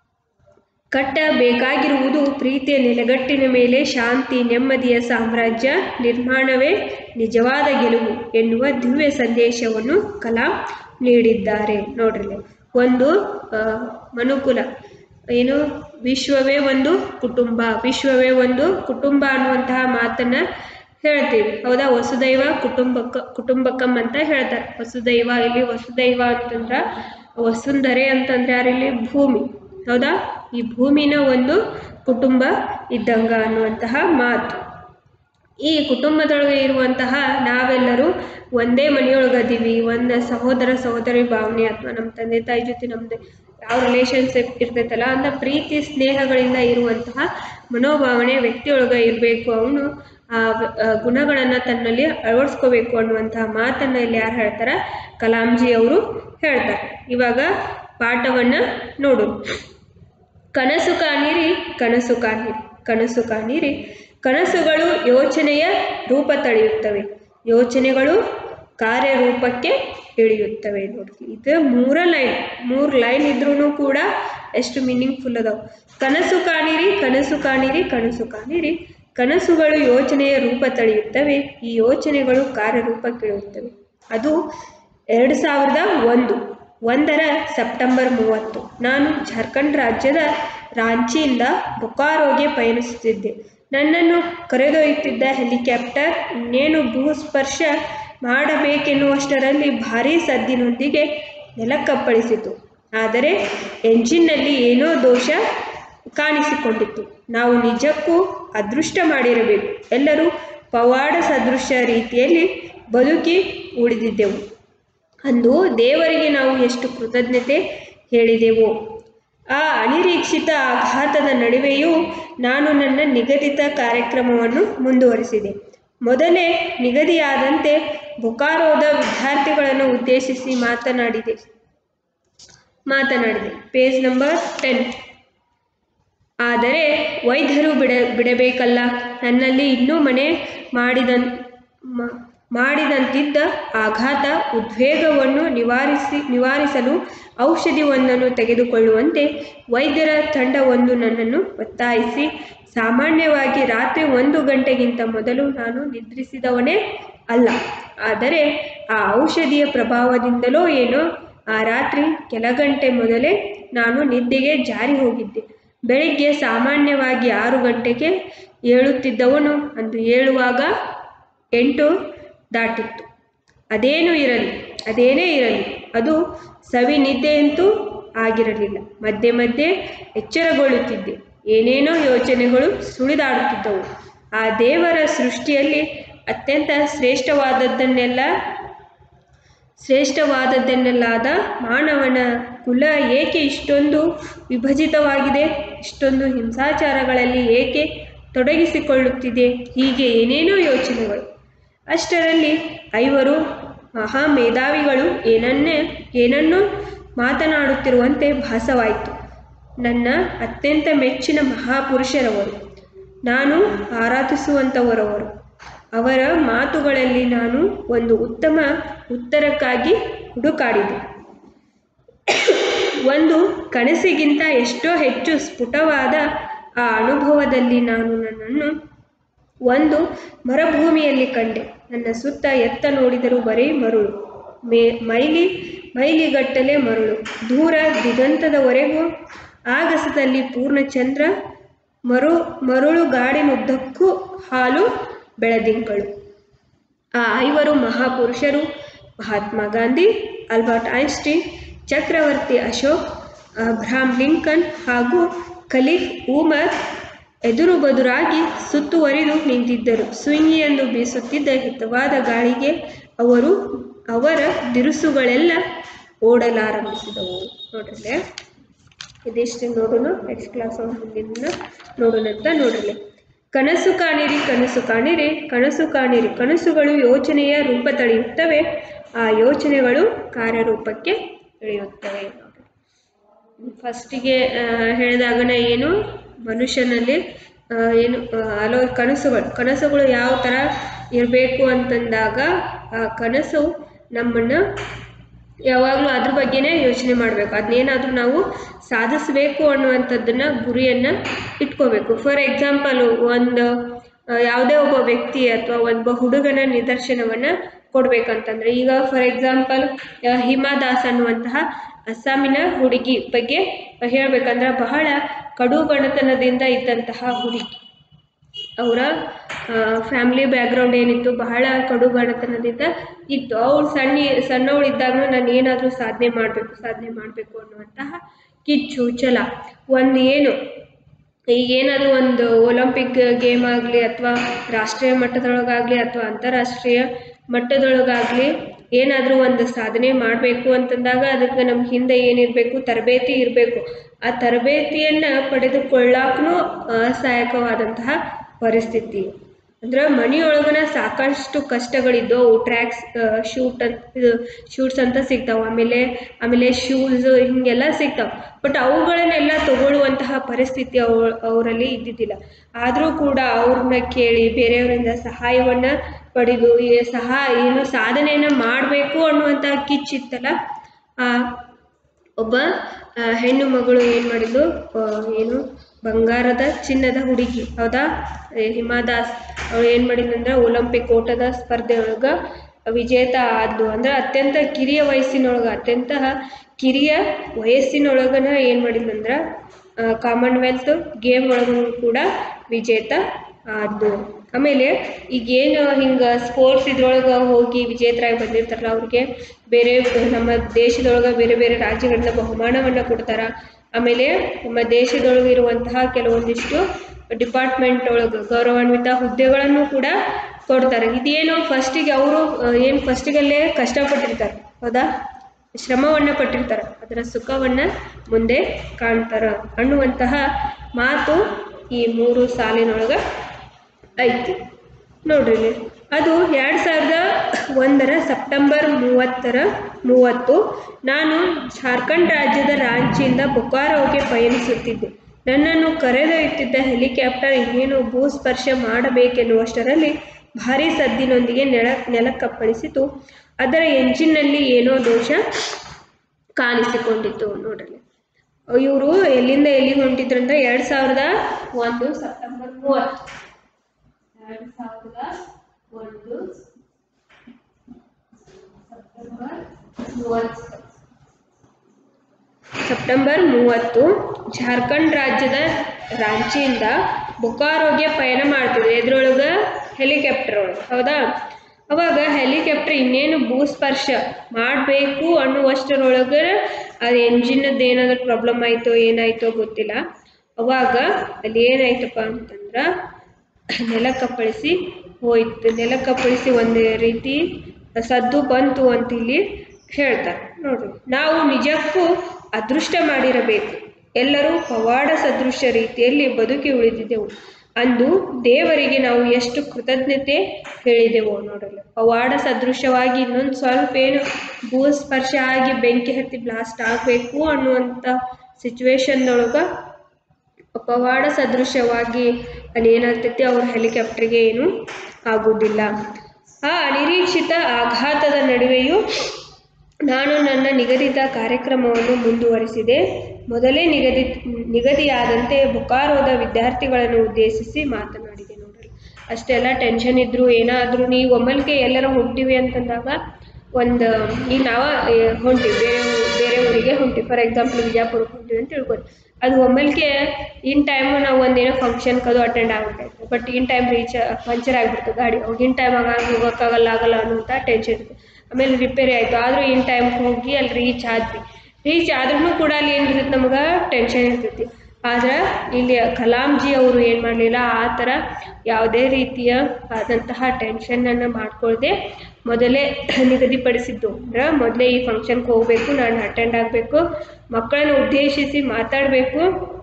S1: ಕಟ್ಟಬೇಕಾಗಿರುವುದು ಪ್ರೀತಿಯ ನೆಲೆಗಟ್ಟಿನ ಮೇಲೆ ಶಾಂತಿ ನೆಮ್ಮದಿಯ ಸಾಮ್ರಾಜ್ಯ ನಿರ್ಮಾಣವೇ ನಿಜವಾದ ಗೆಲುವು ಎನ್ನುವ ದಿವ್ಯ ಸಂದೇಶವನ್ನು ಕಲಾಂ ನೀಡಿದ್ದಾರೆ ನೋಡ್ರಿ ಒಂದು ಆ, ಮನುಕುಲ ಏನು ವಿಶ್ವವೇ ಒಂದು ಕುಟುಂಬ ವಿಶ್ವವೇ ಒಂದು ಕುಟುಂಬ ಅನ್ನುವಂತಹ ಮಾತನ್ನ ಹೇಳ್ತೀವಿ ಹೌದಾ ವಸುದೈವ ಕುಟುಂಬಕ ಕುಟುಂಬಕಂ ಅಂತ ಹೇಳ್ತಾರೆ ವಸುದೈವ ಇಲ್ಲಿ ವಸುದೈವ ಅಂತಂದ್ರ ವಸುಂಧರೆ ಅಂತಂದ್ರೆ ಯಾರಿಲ್ಲಿ ಭೂಮಿ ಹೌದಾ ಈ ಭೂಮಿನ ಒಂದು ಕುಟುಂಬ ಇದ್ದಂಗ ಅನ್ನುವಂತಹ ಮಾತು ಈ ಕುಟುಂಬದೊಳಗೆ ಇರುವಂತಹ ನಾವೆಲ್ಲರೂ ಒಂದೇ ಮನೆಯೊಳಗದೀವಿ ಒಂದು ಸಹೋದರ ಸಹೋದರಿ ಭಾವನೆ ಅಥವಾ ನಮ್ಮ ತಂದೆ ತಾಯಿ ಜೊತೆ ನಮ್ದು ಯಾವ ರಿಲೇಶನ್ಶಿಪ್ ಇರ್ತೈತಲ್ಲ ಅಂತ ಪ್ರೀತಿ ಸ್ನೇಹಗಳಿಂದ ಇರುವಂತಹ ಮನೋಭಾವನೆ ವ್ಯಕ್ತಿಯೊಳಗೆ ಇರಬೇಕು ಅವನು ಆ ವ- ಆ ಗುಣಗಳನ್ನು ತನ್ನಲ್ಲಿ ಅಳವಡಿಸ್ಕೋಬೇಕು ಅನ್ನುವಂತಹ ಮಾತನ್ನು ಇಲ್ಲಿ ಯಾರು ಹೇಳ್ತಾರೆ ಕಲಾಂಜಿ ಅವರು ಹೇಳ್ತಾರೆ ಇವಾಗ ಪಾಠವನ್ನು ನೋಡು ಕನಸು ಕಾಣಿರಿ ಕನಸು ಕಾಣಿರಿ ಕನಸು ಕಾಣಿರಿ ಕನಸುಗಳು ಯೋಚನೆಯ ರೂಪ ತಳೆಯುತ್ತವೆ ಯೋಚನೆಗಳು ಕಾರ್ಯರೂಪಕ್ಕೆ ಇಳಿಯುತ್ತವೆ ನೋಡಿ ಇದು ಮೂರ ಲೈನ್ ಮೂರು ಲೈನ್ ಇದ್ರೂ ಕೂಡ ಎಷ್ಟು ಮೀನಿಂಗ್ಫುಲ್ ಅದಾವೆ ಕನಸು ಕಾಣಿರಿ ಕನಸು ಕಾಣಿರಿ ಕನಸು ಕಾಣಿರಿ ಕನಸುಗಳು ಯೋಚನೆಯ ರೂಪ ತಳೆಯುತ್ತವೆ ಈ ಯೋಚನೆಗಳು ಕಾರ್ಯರೂಪಕ್ಕೆ ಇಳಿಯುತ್ತವೆ ಅದು ಎರಡು ಸಾವಿರದ ಒಂದು ಒಂದರ ಸೆಪ್ಟೆಂಬರ್ ಮೂವತ್ತು ನಾನು ಜಾರ್ಖಂಡ್ ರಾಜ್ಯದ ರಾಂಚಿಯಿಂದ ಬೊಕಾರೋಗೆ ಪಯಣಿಸುತ್ತಿದ್ದೆ ನನ್ನನ್ನು ಕರೆದೊಯ್ಯುತ್ತಿದ್ದ ಹೆಲಿಕಾಪ್ಟರ್ ಇನ್ನೇನು ಭೂಸ್ಪರ್ಶ ಮಾಡಬೇಕೆನ್ನುವಷ್ಟರಲ್ಲಿ ಭಾರೀ ಸದ್ದಿನೊಂದಿಗೆ ನೆಲಕ್ಕಪ್ಪಳಿಸಿತು ಆದರೆ ಎಂಜಿನ್ನಲ್ಲಿ ಏನೋ ದೋಷ ಕಾಣಿಸಿಕೊಂಡಿತ್ತು ನಾವು ನಿಜಕ್ಕೂ ಅದೃಷ್ಟ ಮಾಡಿರಬೇಕು ಎಲ್ಲರೂ ಪವಾಡ ಸದೃಶ ರೀತಿಯಲ್ಲಿ ಬದುಕಿ ಉಳಿದಿದ್ದೆವು ಅಂದು ದೇವರಿಗೆ ನಾವು ಎಷ್ಟು ಕೃತಜ್ಞತೆ ಹೇಳಿದೆವೋ ಆ ಅನಿರೀಕ್ಷಿತ ಆಘಾತದ ನಡುವೆಯೂ ನಾನು ನನ್ನ ನಿಗದಿತ ಕಾರ್ಯಕ್ರಮವನ್ನು ಮುಂದುವರಿಸಿದೆ ಮೊದಲೇ ನಿಗದಿಯಾದಂತೆ ಬೊಕಾರೋದ ವಿದ್ಯಾರ್ಥಿಗಳನ್ನು ಉದ್ದೇಶಿಸಿ ಮಾತನಾಡಿದೆ ಮಾತನಾಡಿದೆ ಪೇಜ್ ನಂಬರ್ ಟೆನ್ ಆದರೆ ವೈದ್ಯರು ಬಿಡ ಬಿಡಬೇಕಲ್ಲ ನನ್ನಲ್ಲಿ ಇನ್ನೂ ಮನೆ ಮಾಡಿದನ್ ಮ- ಮಾಡಿದಂತಿದ್ದ ಆಘಾತ ಉದ್ವೇಗವನ್ನು ನಿವಾರಿಸಿ ನಿವಾರಿಸಲು ಔಷಧಿಯೊಂದನ್ನು ತೆಗೆದುಕೊಳ್ಳುವಂತೆ ವೈದ್ಯರ ತಂಡವೊಂದು ನನ್ನನ್ನು ಒತ್ತಾಯಿಸಿ ಸಾಮಾನ್ಯವಾಗಿ ರಾತ್ರಿ ಒಂದು ಗಂಟೆಗಿಂತ ಮೊದಲು ನಾನು ನಿದ್ರಿಸಿದವನೇ ಅಲ್ಲ ಆದರೆ ಆ ಔಷಧಿಯ ಪ್ರಭಾವದಿಂದಲೋ ಏನೋ ಆ ರಾತ್ರಿ ಕೆಲ ಗಂಟೆ ಮೊದಲೇ ನಾನು ನಿದ್ದೆಗೆ ಜಾರಿ ಹೋಗಿದ್ದೆ ಬೆಳಿಗ್ಗೆ ಸಾಮಾನ್ಯವಾಗಿ ಆರು ಗಂಟೆಗೆ ಏಳುತ್ತಿದ್ದವನು ಅಂದು ಏಳುವಾಗ ಎಂಟು ದಾಟಿತ್ತು ಅದೇನು ಇರಲಿ ಅದೇನೇ ಇರಲಿ ಅದು ಸವಿ ನಿದ್ದೆಯಂತೂ ಆಗಿರಲಿಲ್ಲ ಮಧ್ಯೆ ಮಧ್ಯೆ ಎಚ್ಚರಗೊಳ್ಳುತ್ತಿದ್ದೆ ಏನೇನೋ ಯೋಚನೆಗಳು ಸುಳಿದಾಡುತ್ತಿದ್ದವು ಆ ದೇವರ ಸೃಷ್ಟಿಯಲ್ಲಿ ಅತ್ಯಂತ ಶ್ರೇಷ್ಠವಾದದ್ದನ್ನೆಲ್ಲ ಶ್ರೇಷ್ಠವಾದದ್ದನ್ನೆಲ್ಲಾದ ಮಾನವನ ಕುಲ ಏಕೆ ಇಷ್ಟೊಂದು ವಿಭಜಿತವಾಗಿದೆ ಇಷ್ಟೊಂದು ಹಿಂಸಾಚಾರಗಳಲ್ಲಿ ಏಕೆ ತೊಡಗಿಸಿಕೊಳ್ಳುತ್ತಿದೆ ಹೀಗೆ ಏನೇನೋ ಯೋಚನೆಗಳು ಅಷ್ಟರಲ್ಲಿ ಐವರು ಮಹಾ ಮೇಧಾವಿಗಳು ಏನನ್ನೇ ಏನನ್ನೋ ಮಾತನಾಡುತ್ತಿರುವಂತೆ ಭಾಸವಾಯಿತು ನನ್ನ ಅತ್ಯಂತ ಮೆಚ್ಚಿನ ಮಹಾಪುರುಷರವರು ನಾನು ಆರಾಧಿಸುವಂಥವರವರು ಅವರ ಮಾತುಗಳಲ್ಲಿ ನಾನು ಒಂದು ಉತ್ತಮ ಉತ್ತರಕ್ಕಾಗಿ ಹುಡುಕಾಡಿದೆ ಒಂದು ಕನಸಿಗಿಂತ ಎಷ್ಟೋ ಹೆಚ್ಚು ಸ್ಫುಟವಾದ ಆ ಅನುಭವದಲ್ಲಿ ನಾನು ನನ್ನನ್ನು ಒಂದು ಮರುಭೂಮಿಯಲ್ಲಿ ಕಂಡೆ ನನ್ನ ಸುತ್ತ ಎತ್ತ ನೋಡಿದರೂ ಬರೀ ಮರುಳು ಮೇ ಮೈಲಿ ಮೈಲಿಗಟ್ಟಲೆ ಮರುಳು ದೂರ ದಿಗಂತದವರೆಗೂ ಆಗಸದಲ್ಲಿ ಪೂರ್ಣಚಂದ್ರ ಮರು ಮರುಳುಗಾಡಿನುದ್ದಕ್ಕೂ ಹಾಲು ಬೆಳದಿಂಗಳು ಆ ಐವರು ಮಹಾಪುರುಷರು ಮಹಾತ್ಮ ಗಾಂಧಿ ಆಲ್ಬರ್ಟ್ ಐನ್ಸ್ಟೀನ್ ಚಕ್ರವರ್ತಿ ಅಶೋಕ್ ಅಬ್ರಹಾಂ ಲಿಂಕನ್ ಹಾಗೂ ಖಲೀಫ್ ಉಮರ್ ಎದುರು ಬದುರಾಗಿ ಸುತ್ತುವರಿದು ನಿಂತಿದ್ದರು ಸುಂಗಿಯೆಂದು ಬೀಸುತ್ತಿದ್ದ ಹಿತವಾದ ಗಾಳಿಗೆ ಅವರು ಅವರ ದಿರುಸುಗಳೆಲ್ಲ ಓಡಲಾರಂಭಿಸಿದವು ನೋಡ್ರಲ್ಲೇ ಇದಿಷ್ಟು ನೋಡೋಣ ನೆಕ್ಸ್ಟ್ ಕ್ಲಾಸ್ ಮುಂದಿನ ನೋಡೋಣ ಅಂತ ನೋಡ್ರಲೆ ಕನಸು ಕಾಣಿರಿ ಕನಸು ಕಾಣಿರಿ ಕನಸು ಕಾಣಿರಿ ಕನಸುಗಳು ಯೋಚನೆಯ ರೂಪ ತಳೆಯುತ್ತವೆ ಆ ಯೋಚನೆಗಳು ಕಾರ್ಯರೂಪಕ್ಕೆ ಇಳಿಯುತ್ತವೆ ನೋಡ್ರಿ ಫಸ್ಟಿಗೆ ಹೇಳಿದಾಗನ ಏನು ಮನುಷ್ಯನಲ್ಲಿ ಆ, ಏನು ಆ, ಹಲವು ಕನಸುಗಳು ಕನಸುಗಳು ಯಾವ ಥರ ಇರಬೇಕು ಅಂತಂದಾಗ ಆ ಕನಸು ನಮ್ಮನ್ನು ಯಾವಾಗಲೂ ಅದ್ರ ಬಗ್ಗೆನೇ ಯೋಚನೆ ಮಾಡಬೇಕು ಅದನ್ನೇನಾದರೂ ನಾವು ಸಾಧಿಸಬೇಕು ಅನ್ನುವಂಥದ್ದನ್ನ ಗುರಿಯನ್ನು ಇಟ್ಕೋಬೇಕು ಫಾರ್ ಎಕ್ಸಾಂಪಲ್ ಒಂದು ಆ, ಯಾವುದೇ ಒಬ್ಬ ವ್ಯಕ್ತಿ ಅಥವಾ ಒಬ್ಬ ಹುಡುಗನ ನಿದರ್ಶನವನ್ನು ಕೊಡ್ಬೇಕಂತಂದ್ರೆ ಈಗ ಫಾರ್ ಎಕ್ಸಾಂಪಲ್ ಹಿಮಾ ದಾಸ್ ಅನ್ನುವಂತಹ ಅಸ್ಸಾಮಿನ ಹುಡುಗಿ ಬಗ್ಗೆ ಹೇಳ್ಬೇಕಂದ್ರೆ ಬಹಳ ಕಡು ಬಡತನದಿಂದ ಇದ್ದಂತಹ ಹುಡುಗಿ ಅವರ ಫ್ಯಾಮಿಲಿ ಬ್ಯಾಕ್ಗ್ರೌಂಡ್ ಏನಿತ್ತು ಬಹಳ ಕಡು ಬಡತನದಿಂದ ಇತ್ತು ಅವಳು ಸಣ್ಣ ಸಣ್ಣವಳಿದ್ದಾಗ ನಾನು ಏನಾದರೂ ಸಾಧನೆ ಮಾಡಬೇಕು ಸಾಧನೆ ಮಾಡಬೇಕು ಅನ್ನುವಂತಹ ಕಿಚ್ಚು ಛಲ ಒಂದು ಏನು ಈಗ ಏನಾದರೂ ಒಂದು ಒಲಿಂಪಿಕ್ ಗೇಮ್ ಆಗಲಿ ಅಥವಾ ರಾಷ್ಟ್ರೀಯ ಮಟ್ಟದೊಳಗಾಗಲಿ ಅಥವಾ ಅಂತಾರಾಷ್ಟ್ರೀಯ ಮಟ್ಟದೊಳಗಾಗಲಿ ಏನಾದರೂ ಒಂದು ಸಾಧನೆ ಮಾಡಬೇಕು ಅಂತಂದಾಗ ಅದಕ್ಕೆ ನಮ್ಮ ಹಿಂದೆ ಏನಿರಬೇಕು ತರಬೇತಿ ಇರಬೇಕು ಆ ತರಬೇತಿಯನ್ನು ಪಡೆದುಕೊಳ್ಳಕ್ಕೂ ಅಸಹಾಯಕವಾದಂತಹ ಪರಿಸ್ಥಿತಿ ಅಂದ್ರೆ ಮನೆಯೊಳಗನ ಸಾಕಷ್ಟು ಕಷ್ಟಗಳಿದ್ದವು ಟ್ರ್ಯಾಕ್ಸ್ ಶೂಟ್ ಅಂತ ಇದು ಶೂಟ್ಸ್ ಅಂತ ಸಿಗ್ತಾವೆ ಆಮೇಲೆ ಆಮೇಲೆ ಶೂಸ್ ಹೀಗೆಲ್ಲ ಸಿಗ್ತಾವೆ ಬಟ್ ಅವುಗಳನ್ನೆಲ್ಲ ತಗೊಳ್ಳುವಂತಹ ಪರಿಸ್ಥಿತಿ ಅವ ಅವರಲ್ಲಿ ಇದ್ದಿದ್ದಿಲ್ಲ ಆದರೂ ಕೂಡ ಅವ್ರನ್ನ ಕೇಳಿ ಬೇರೆಯವರಿಂದ ಸಹಾಯವನ್ನು ಪಡೆದು ಈ ಸಹ ಏನು ಸಾಧನೆಯನ್ನು ಮಾಡಬೇಕು ಅನ್ನುವಂಥ ಕಿಚ್ಚಿತ್ತಲ್ಲ ಆ ಒಬ್ಬ ಆ, ಹೆಣ್ಣು ಮಗಳು ಏನು ಮಾಡಿದ್ಲು ಆ, ಏನು ಬಂಗಾರದ ಚಿನ್ನದ ಹುಡುಗಿ ಹೌದಾ ಏ, ಹಿಮಾ ದಾಸ್ ಅವಳು ಏನು ಮಾಡಿದ್ಲಂದ್ರೆ ಒಲಿಂಪಿಕ್ ಓಟದ ಸ್ಪರ್ಧೆ ಒಳಗೆ ವಿಜೇತ ಆದ್ಲು ಅಂದ್ರೆ ಅತ್ಯಂತ ಕಿರಿಯ ವಯಸ್ಸಿನೊಳಗೆ ಅತ್ಯಂತ ಕಿರಿಯ ವಯಸ್ಸಿನೊಳಗನ ಏನು ಮಾಡಿದ್ಲಂದ್ರೆ ಕಾಮನ್ವೆಲ್ತ್ ಗೇಮ್ ಒಳಗೂ ಕೂಡ ವಿಜೇತ ಆದ್ಲು ಆಮೇಲೆ ಈಗೇನು ಹಿಂಗೆ ಸ್ಪೋರ್ಟ್ಸ್ ಇದ್ರೊಳಗೆ ಹೋಗಿ ವಿಜೇತರಾಗಿ ಬಂದಿರ್ತಾರಲ್ಲ ಅವ್ರಿಗೆ ಬೇರೆ ನಮ್ಮ ದೇಶದೊಳಗೆ ಬೇರೆ ಬೇರೆ ರಾಜ್ಯಗಳಿಂದ ಬಹುಮಾನವನ್ನು ಕೊಡ್ತಾರ ಆಮೇಲೆ ನಮ್ಮ ದೇಶದೊಳಗೆ ಇರುವಂತಹ ಕೆಲವೊಂದಿಷ್ಟು ಡಿಪಾರ್ಟ್ಮೆಂಟ್ ಒಳಗೆ ಗೌರವಾನ್ವಿತ ಹುದ್ದೆಗಳನ್ನು ಕೂಡ ಕೊಡ್ತಾರೆ ಇದೇನು ಫಸ್ಟಿಗೆ ಅವರು ಏನು ಫಸ್ಟಿಗಲ್ಲೇ ಕಷ್ಟಪಟ್ಟಿರ್ತಾರೆ ಹೌದಾ ಶ್ರಮವನ್ನು ಪಟ್ಟಿರ್ತಾರೆ ಅದರ ಸುಖವನ್ನು ಮುಂದೆ ಕಾಣ್ತಾರ ಅನ್ನುವಂತಹ ಮಾತು ಈ ಮೂರು ಸಾಲಿನೊಳಗೆ ಐತಿ ನೋಡ್ರಿ ಇಲ್ಲಿ ಅದು ಎರಡು ಸಾವಿರದ ಒಂದರ ಸೆಪ್ಟೆಂಬರ್ ಮೂವತ್ತರ ಮೂವತ್ತು ನಾನು ಜಾರ್ಖಂಡ್ ರಾಜ್ಯದ ರಾಂಚಿಯಿಂದ ಬೊಕಾರೋಗೆ ಪಯಣಿಸುತ್ತಿದ್ದೆ ನನ್ನನ್ನು ಕರೆದೊಯ್ಯುತ್ತಿದ್ದ ಹೆಲಿಕಾಪ್ಟರ್ ಇನ್ನೇನು ಭೂಸ್ಪರ್ಶ ಮಾಡಬೇಕೆನ್ನುವಷ್ಟರಲ್ಲಿ ಭಾರೀ ಸದ್ದಿನೊಂದಿಗೆ ನೆಲ ನೆಲಕ್ಕಪ್ಪಳಿಸಿತು ಅದರ ಎಂಜಿನ್ನಲ್ಲಿ ಏನೋ ದೋಷ ಕಾಣಿಸಿಕೊಂಡಿತ್ತು ನೋಡ್ರಿ ಇವರು ಎಲ್ಲಿಂದ ಎಲ್ಲಿಗೆ ಹೊಂಟಿದ್ರಂದ್ರೆ ಎರಡು ಸಾವಿರದ ಒಂದು ಸೆಪ್ಟೆಂಬರ್ ಮೂವತ್ತು ಎರಡು ಸಾವಿರದ ಒಂದು ಸೆಪ್ಟೆಂಬರ್ ಮೂವತ್ತು ಸೆಪ್ಟೆಂಬರ್ ಮೂವತ್ತು ಜಾರ್ಖಂಡ್ ರಾಜ್ಯದ ರಾಂಚಿಯಿಂದ ಬೊಕಾರೋಗೆ ಪಯಣ ಮಾಡ್ತಿದ್ರು ಇದ್ರೊಳಗೆ ಹೆಲಿಕಾಪ್ಟರ್ ಒಳಗೆ ಹೌದಾ ಅವಾಗ ಹೆಲಿಕಾಪ್ಟರ್ ಇನ್ನೇನು ಭೂಸ್ಪರ್ಶ ಮಾಡಬೇಕು ಅನ್ನುವಷ್ಟರೊಳಗೆ ಅದು ಎಂಜಿನದ್ದು ಏನಾದರೂ ಪ್ರಾಬ್ಲಮ್ ಆಯಿತೋ ಏನಾಯ್ತೋ ಗೊತ್ತಿಲ್ಲ ಅವಾಗ ಅಲ್ಲಿ ಏನಾಯ್ತಪ್ಪ ಅಂತಂದ್ರೆ ನೆಲಕ್ಕಪ್ಪಳಿಸಿ ಹೋಯ್ತು ನೆಲಕ್ಕಪ್ಪಳಿಸಿ ಒಂದು ರೀತಿ ಸದ್ದು ಬಂತು ಅಂತ ಇಲ್ಲಿ ಹೇಳ್ತಾರೆ ನೋಡ್ರಿ ನಾವು ನಿಜಕ್ಕೂ ಅದೃಷ್ಟ ಮಾಡಿರಬೇಕು ಎಲ್ಲರೂ ಪವಾಡ ಸದೃಶ ರೀತಿಯಲ್ಲಿ ಬದುಕಿ ಉಳಿದಿದ್ದೆವು ಅಂದು ದೇವರಿಗೆ ನಾವು ಎಷ್ಟು ಕೃತಜ್ಞತೆ ಹೇಳಿದೆವು ನೋಡಲು ಪವಾಡ ಸದೃಶವಾಗಿ ಇನ್ನೊಂದು ಸ್ವಲ್ಪ ಏನು ಭೂಸ್ಪರ್ಶ ಆಗಿ ಬೆಂಕಿ ಹತ್ತಿ ಬ್ಲಾಸ್ಟ್ ಆಗಬೇಕು ಅನ್ನುವಂಥ ಸಿಚುವೇಶನ್ದೊಳಗೆ ಪವಾಡ ಸದೃಶವಾಗಿ ಅಲ್ಲಿ ಏನಾಗ್ತೈತಿ ಅವ್ರ ಹೆಲಿಕಾಪ್ಟರ್ಗೆ ಏನು ಆಗುವುದಿಲ್ಲ ಆ ಅನಿರೀಕ್ಷಿತ ಆಘಾತದ ನಡುವೆಯೂ ನಾನು ನನ್ನ ನಿಗದಿತ ಕಾರ್ಯಕ್ರಮವನ್ನು ಮುಂದುವರಿಸಿದೆ ಮೊದಲೇ ನಿಗದಿ ನಿಗದಿಯಾದಂತೆ ಬೊಕಾರೋದ ವಿದ್ಯಾರ್ಥಿಗಳನ್ನು ಉದ್ದೇಶಿಸಿ ಮಾತನಾಡಿದೆ ನೋಡ್ರಿ ಅಷ್ಟೆಲ್ಲ ಟೆನ್ಷನ್ ಇದ್ರು ಏನಾದರೂ ನೀವು ಒಮ್ಮಲ್ಗೆ ಎಲ್ಲರ ಹೊಂಟಿವಿ ಅಂತಂದಾಗ ಒಂದು ಈಗ ನಾವ ಏ, ಹೊಂಟಿವಿ ಬೇರೆ ಊ- ಬೇರೆ ಊರಿಗೆ ಹೊಂಟಿವಿ ಫಾರ್ ಎಕ್ಸಾಂಪಲ್ ವಿಜಯಪುರಕ್ಕೆ ಹೊಂಟಿವಿ ಅಂತ ತಿಳ್ಕೊರಿ ಅದು ಒಮ್ಮೆಲ್ಗೆ ಇನ್ ಟೈಮು ನಾವು ಒಂದೇನೋ ಫಂಕ್ಷನ್ ಕದು ಅಟೆಂಡ್ ಆಗ್ಬಿಟ್ಟೈತೆ but in time reach puncture ಆಗಿಬಿಡ್ತು ಗಾಡಿ ಅವಾಗ ಇನ್ ಟೈಮ್ ಆಗ ಹೋಗೋಕ್ಕಾಗಲ್ಲ ಆಗಲ್ಲ ಅನ್ನುವಂಥ ಟೆನ್ಷನ್ ಇರುತ್ತೆ ಆಮೇಲೆ ರಿಪೇರಿ ಆಯಿತು ಆದರೂ ಇನ್ ಟೈಮ್ಗೆ ಹೋಗಿ ಅಲ್ಲಿ ರೀಚ್ ಆದ್ವಿ ರೀಚ್ ಆದ್ರೂ ಕೂಡ ಅಲ್ಲಿ ಏನಿರ್ತೈತೆ ನಮ್ಗೆ ಟೆನ್ಷನ್ ಇರ್ತೈತಿ ಆದ್ರೆ ಇಲ್ಲಿ ಕಲಾಂಜಿ ಅವರು ಏನು ಮಾಡಲಿಲ್ಲ ಆ ಥರ ಯಾವುದೇ ರೀತಿಯ ಆದಂತಹ ಟೆನ್ಷನನ್ನು ಮಾಡ್ಕೊಳ್ದೆ ಮೊದಲೇ ನಿಗದಿಪಡಿಸಿದ್ದು ಅಂದ್ರೆ ಮೊದಲೇ ಈ ಫಂಕ್ಷನ್ಗೆ ಹೋಗಬೇಕು ನಾನು ಅಟೆಂಡ್ ಆಗಬೇಕು ಮಕ್ಕಳನ್ನು ಉದ್ದೇಶಿಸಿ ಮಾತಾಡಬೇಕು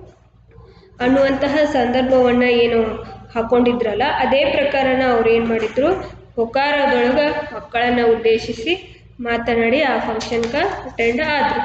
S1: ಅನ್ನುವಂತಹ ಸಂದರ್ಭವನ್ನು ಏನು ಹಾಕೊಂಡಿದ್ರಲ್ಲ ಅದೇ ಪ್ರಕಾರನ ಅವ್ರು ಏನು ಮಾಡಿದ್ರು ಹೊಕಾರದೊಳಗೆ ಮಕ್ಕಳನ್ನು ಉದ್ದೇಶಿಸಿ ಮಾತನಾಡಿ ಆ ಫಂಕ್ಷನ್ಗೆ ಅಟೆಂಡ್ ಆದರು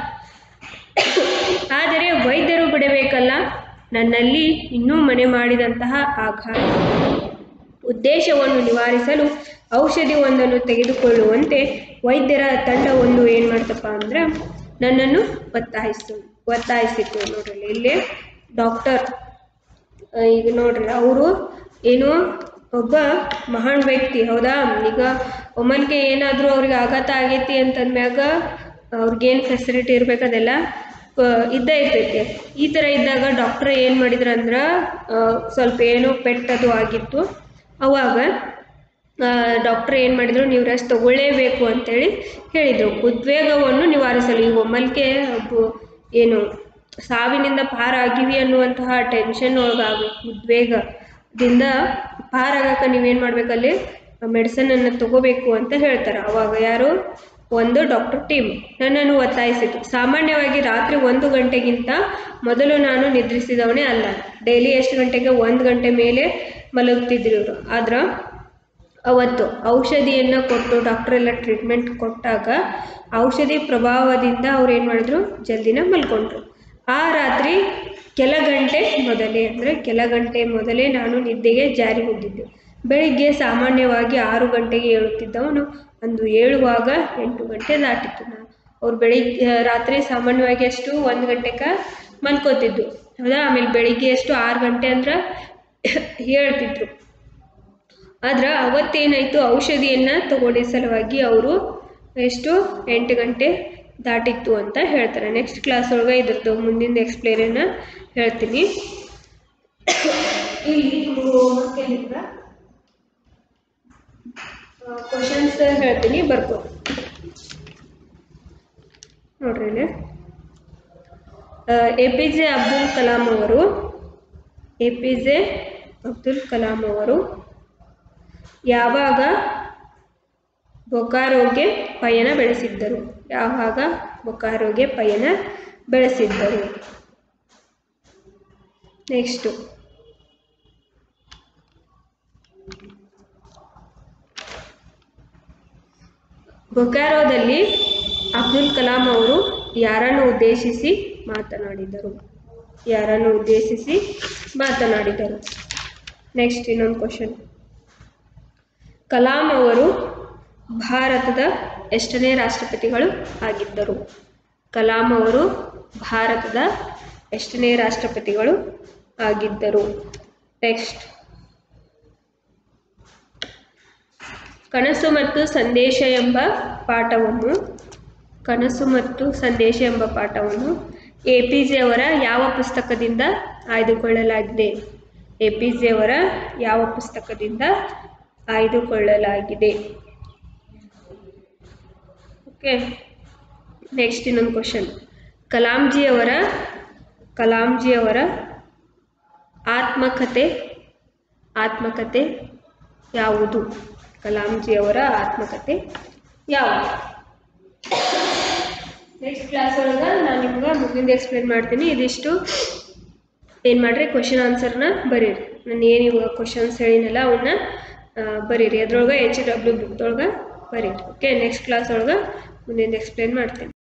S1: ಆದರೆ ವೈದ್ಯರು ಬಿಡಬೇಕಲ್ಲ ನನ್ನಲ್ಲಿ ಇನ್ನೂ ಮನೆ ಮಾಡಿದಂತಹ ಆಘಾತ ಉದ್ದೇಶವನ್ನು ನಿವಾರಿಸಲು ಔಷಧಿ ಒಂದನ್ನು ತೆಗೆದುಕೊಳ್ಳುವಂತೆ ವೈದ್ಯರ ತಂಡವೊಂದು ಏನು ಮಾಡ್ತಪ್ಪ ಅಂದ್ರೆ ನನ್ನನ್ನು ಒತ್ತಾಯಿಸ್ತು ಒತ್ತಾಯಿಸಿತ್ತು ನೋಡ್ರಿ ಇಲ್ಲೇ ಡಾಕ್ಟರ್ ಆ, ಈಗ ನೋಡ್ರಿ ಅವರು ಏನು ಒಬ್ಬ ಮಹಾನ್ ವ್ಯಕ್ತಿ ಹೌದಾ ಈಗ ಒಮ್ಮಲ್ಗೆ ಏನಾದರೂ ಅವ್ರಿಗೆ ಆಘಾತ ಆಗೈತಿ ಅಂತಂದ್ಮ್ಯಾಗ ಅವ್ರಿಗೇನು ಫೆಸಿಲಿಟಿ ಇರ್ಬೇಕು ಅದೆಲ್ಲ ಆ, ಇದ್ದೇ ಇರ್ತೈತಿ ಈ ಥರ ಇದ್ದಾಗ ಡಾಕ್ಟ್ರ್ ಏನು ಮಾಡಿದ್ರು ಅಂದ್ರೆ ಆ, ಸ್ವಲ್ಪ ಏನೋ ಪೆಟ್ಟದು ಆಗಿತ್ತು ಅವಾಗ ಡಾಕ್ಟ್ರ್ ಏನು ಮಾಡಿದರು ನೀವು ರೆಸ್ಟ್ ತಗೊಳ್ಳೇಬೇಕು ಅಂತೇಳಿ ಹೇಳಿದರು ಉದ್ವೇಗವನ್ನು ನಿವಾರಿಸಲು ಈ ಒಮ್ಮಲ್ಕೆ ಒಬ್ಬ ಏನು ಸಾವಿನಿಂದ ಪಾರಾಗಿವಿ ಅನ್ನುವಂತಹ ಟೆನ್ಷನ್ ಒಳಗಾಗಬೇಕು ಉದ್ವೇಗದಿಂದ ಪಾರಾಗಕ್ಕೆ ನೀವೇನು ಮಾಡಬೇಕಲ್ಲಿ ಮೆಡಿಸನನ್ನು ತಗೋಬೇಕು ಅಂತ ಹೇಳ್ತಾರೆ ಅವಾಗ ಯಾರು ಒಂದು ಡಾಕ್ಟರ್ ಟೀಮ್ ನನ್ನನ್ನು ಒತ್ತಾಯಿಸಿತು ಸಾಮಾನ್ಯವಾಗಿ ರಾತ್ರಿ ಒಂದು ಗಂಟೆಗಿಂತ ಮೊದಲು ನಾನು ನಿದ್ರಿಸಿದವನೇ ಅಲ್ಲ ಡೈಲಿ ಎಷ್ಟು ಗಂಟೆಗೆ ಒಂದು ಗಂಟೆ ಮೇಲೆ ಮಲಗ್ತಿದ್ರು ಇವರು ಆದ್ರೆ ಅವತ್ತು ಔಷಧಿಯನ್ನು ಕೊಟ್ಟು ಡಾಕ್ಟರ್ ಎಲ್ಲ ಟ್ರೀಟ್ಮೆಂಟ್ ಕೊಟ್ಟಾಗ ಔಷಧಿ ಪ್ರಭಾವದಿಂದ ಅವ್ರು ಏನು ಮಾಡಿದ್ರು ಜಲ್ದಿನ ಮಲ್ಕೊಂಡ್ರು ಆ ರಾತ್ರಿ ಕೆಲ ಗಂಟೆ ಮೊದಲೇ ಅಂದರೆ ಕೆಲ ಗಂಟೆ ಮೊದಲೇ ನಾನು ನಿದ್ದೆಗೆ ಜಾರಿ ಹೋಗಿದ್ದೆ ಬೆಳಿಗ್ಗೆ ಸಾಮಾನ್ಯವಾಗಿ ಆರು ಗಂಟೆಗೆ ಏಳುತ್ತಿದ್ದವನು ಅಂದು ಏಳುವಾಗ ಎಂಟು ಗಂಟೆ ದಾಟಿತ್ತು ನಾನು ಅವ್ರು ಬೆಳಿಗ್ಗೆ ರಾತ್ರಿ ಸಾಮಾನ್ಯವಾಗಿ ಅಷ್ಟು ಒಂದು ಗಂಟೆಗೆ ಮಲ್ಕೋತಿದ್ದು ಹೌದಾ ಆಮೇಲೆ ಬೆಳಿಗ್ಗೆ ಎಷ್ಟು ಆರು ಗಂಟೆ ಅಂದ್ರೆ ಹೇಳ್ತಿದ್ರು ಆದ್ರೆ ಅವತ್ತೇನಾಯಿತು ಔಷಧಿಯನ್ನು ತಗೊಳ್ಳೋ ಸಲುವಾಗಿ ಅವರು ಎಷ್ಟು ಎಂಟು ಗಂಟೆ ದಾಟಿತ್ತು ಅಂತ ಹೇಳ್ತಾರೆ ನೆಕ್ಸ್ಟ್ ಕ್ಲಾಸ್ ಒಳಗೆ ಇದ್ರದ್ದು ಮುಂದಿನ ಎಕ್ಸ್ಪ್ಲೇನನ್ನು ಹೇಳ್ತೀನಿ ಇಲ್ಲಿ ಕ್ವಶನ್ಸ್ ಹೇಳ್ತೀನಿ ಬರ್ಕೋ ನೋಡ್ರಿ ಇಲ್ಲಿ A P J Abdul Kalam ಅವರು A P J Abdul Kalam ಅವರು ಯಾವಾಗ ಬೊಕಾರೋಗೆ ಪಯಣ ಬೆಳೆಸಿದ್ದರು ಯಾವಾಗ ಬೊಕಾರೋಗೆ ಪಯಣ ಬೆಳೆಸಿದ್ದರು ನೆಕ್ಸ್ಟು ಬೊಕಾರೋದಲ್ಲಿ ಅಬ್ದುಲ್ ಕಲಾಂ ಅವರು ಯಾರನ್ನು ಉದ್ದೇಶಿಸಿ ಮಾತನಾಡಿದರು ಯಾರನ್ನು ಉದ್ದೇಶಿಸಿ ಮಾತನಾಡಿದರು ನೆಕ್ಸ್ಟ್ ಇನ್ನೊಂದು ಕ್ವಶನ್ ಕಲಾಂ ಅವರು ಭಾರತದ ಎಷ್ಟನೇ ರಾಷ್ಟ್ರಪತಿಗಳು ಆಗಿದ್ದರು ಕಲಾಂ ಅವರು ಭಾರತದ ಎಷ್ಟನೇ ರಾಷ್ಟ್ರಪತಿಗಳು ಆಗಿದ್ದರು ನೆಕ್ಸ್ಟ್ ಕನಸು ಮತ್ತು ಸಂದೇಶ ಎಂಬ ಪಾಠವನ್ನು ಕನಸು ಮತ್ತು ಸಂದೇಶ ಎಂಬ ಪಾಠವನ್ನು ಎ ಪಿ ಜೆ ಅವರ ಯಾವ ಪುಸ್ತಕದಿಂದ ಆಯ್ದುಕೊಳ್ಳಲಾಗಿದೆ ಎ ಪಿ ಜೆ ಅವರ ಯಾವ ಪುಸ್ತಕದಿಂದ ಆಯ್ದುಕೊಳ್ಳಲಾಗಿದೆ ಓಕೆ ನೆಕ್ಸ್ಟ್ ಇನ್ನೊಂದು ಕ್ವಶನ್ ಕಲಾಂಜಿ ಅವರ ಕಲಾಂಜಿ ಅವರ ಆತ್ಮಕತೆ ಆತ್ಮಕತೆ ಯಾವುದು ಕಲಾಂಜಿ ಅವರ ಆತ್ಮಕತೆ ಯಾವುದು ನೆಕ್ಸ್ಟ್ ಕ್ಲಾಸ್ ಒಳಗೆ ನಾನು ನಿಮ್ಗೆ ಮುಂದಿನ ಎಕ್ಸ್ಪ್ಲೇನ್ ಮಾಡ್ತೀನಿ ಇದಿಷ್ಟು ಏನು ಮಾಡಿರಿ ಕ್ವಶನ್ ಆನ್ಸರ್ನ ಬರೀರಿ ನಾನು ಏನು ಇವಾಗ ಕ್ವಶನ್ಸ್ ಹೇಳಿನಲ್ಲ ಅವನ್ನ ಬರೀರಿ ಅದ್ರೊಳಗೆ ಎಚ್ ಡಬ್ಲ್ಯೂ ಬುಕ್ದೊಳಗೆ ಬರೀರಿ ಓಕೆ ನೆಕ್ಸ್ಟ್ ಕ್ಲಾಸ್ ಒಳಗೆ ಮುಂದಿನ ಎಕ್ಸ್ಪ್ಲೇನ್ ಮಾಡ್ತೀನಿ